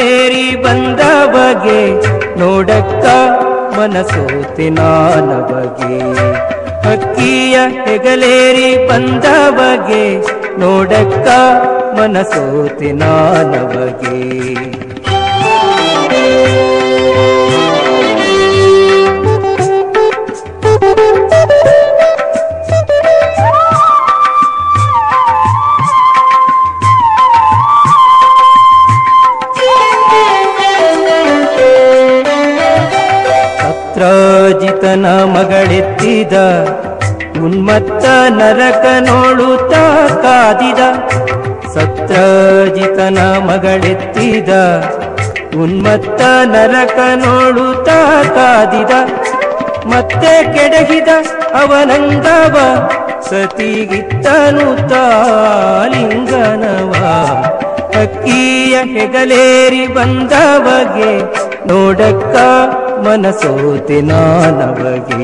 ಹೆಗಲೇರಿ ಬಂದ ಬಗೆ ನೋಡಕ್ಕ ಮನಸೋತೆ ನಾನ ಬಗೆ ಹಕ್ಕಿಯ ಹೆಗಲೇರಿ ಬಂದ ಬಗೆ ನೋಡಕ್ಕ ಮನಸೋತೆ ನಾನ ಬಗೆ ಸತ್ರಾಜಿತನ ಮಗಳೆತ್ತಿದ ಉನ್ಮತ್ತ ನರಕ ನೋಡುತ್ತ ಕಾದಿದ ಸತ್ರಾಜಿತನ ಮಗಳೆತ್ತಿದ ಉನ್ಮತ್ತ ನರಕ ನೋಡುತ್ತ ಕಾದಿದ ಮತ್ತೆ ಕೆಡಹಿದ ಅವನಂದವ ಸತಿಗಿತ್ತನು ತಾಲಿಂಗನವ ಅಕ್ಕಿಯ ಹೆಗಲೇರಿ ಬಂದವಗೆ ನೋಡಕ್ಕ ಮನಸೋತೆ ನಾನವಗೆ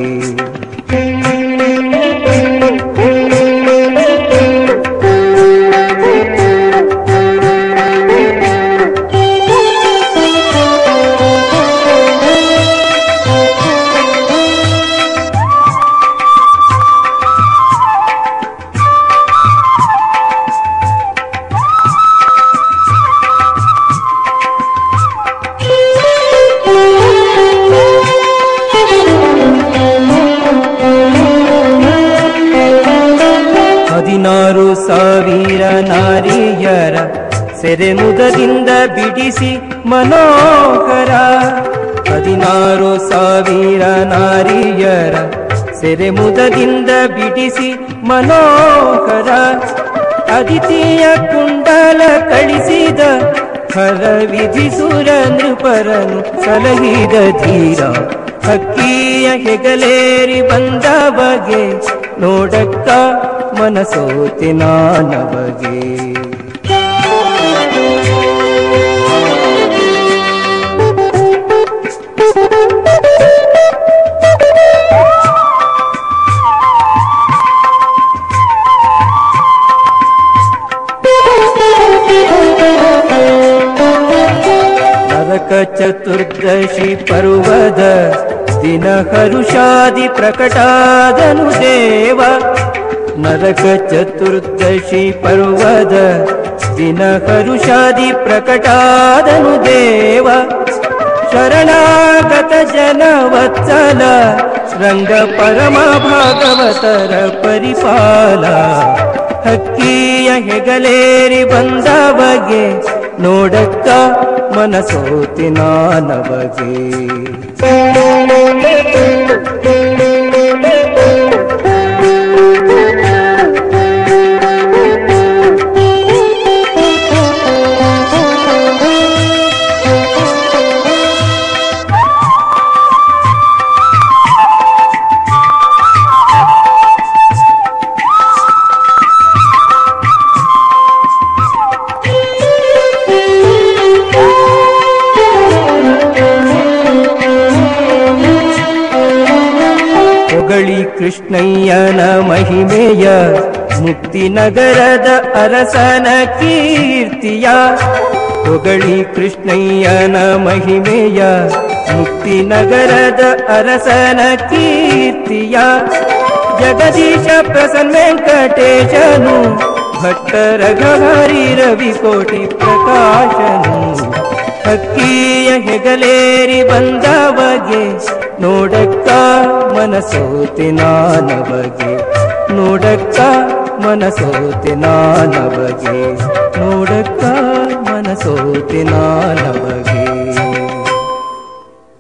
ಹದಿನಾರು ಸಾವಿರ ನಾರಿಯರ ಸೆರೆಮುದದಿಂದ ಬಿಡಿಸಿ ಮನೋಹರ ಹದಿನಾರು ಸಾವಿರ ನಾರಿಯರ ಸೆರೆಮುದದಿಂದ ಬಿಡಿಸಿ ಮನೋಹರ ಅದಿತಿಯ ಕುಂಡಲ ಕಳಿಸಿದ ಹರ ವಿಧಿಸುರ ನೃಪರನು ಸಲಹಿದ ಧೀರ ಹಕ್ಕಿಯ ಹೆಗಲೇರಿ ಬಂದ ಬಗೆ ನೋಡಕ್ಕ ಮನಸೋತೆ ನಾನವಗೆ ನರಕ ಚತುರ್ದಶಿ ಪರ್ವದ ದಿನ ಹರುಷಾದಿ ಪ್ರಕಟಾದನು ದೇವ ನರಕ ಚತುರ್ದಶಿ ಪರ್ವದ ದಿನ ಹರುಷಾದಿ ಪ್ರಕಟಾದನು ದೇವ ಶರಣಾಗತ ಜನವತ್ಸಲ ರಂಗ ಪರಮ ಭಾಗವತರ ಪರಿಪಾಲ ಹಕ್ಕಿಯ ಹೆಗಲೇರಿ ಬಂದ ಬಗೆ ನೋಡಕ್ಕ ಮನಸೋತಿ ನಾನವಗೆ ಹೊಗಳಿ ಕೃಷ್ಣಯ್ಯನ ಮಹಿಮೆಯ ಮುಕ್ತಿನಗರದ ಅರಸನ ಕೀರ್ತಿಯ ಹೊಗಳಿ ಕೃಷ್ಣಯ್ಯನ ಮಹಿಮೆಯ ಮುಕ್ತಿನಗರದ ಅರಸನ ಕೀರ್ತಿಯ ಜಗದೀಶ ಪ್ರಸನ್ನ ವೆಂಕಟೇಶನು ಭಟ್ಟ ರಘುಹರಿ ರವಿಕೋಟಿ ಪ್ರಕಾಶನು ಹಕ್ಕಿಯ ಹೆಗಲೇರಿ ಬಂದವಗೆ ನೋಡಕ್ಕ ಮನಸೋತೆ ನಾನವಗೆ ನೋಡಕ್ಕ ಮನಸೋತೆ ನಾನವಗೆ ನೋಡಕ್ಕ ಮನಸೋತೆ ನಾನವಗೆ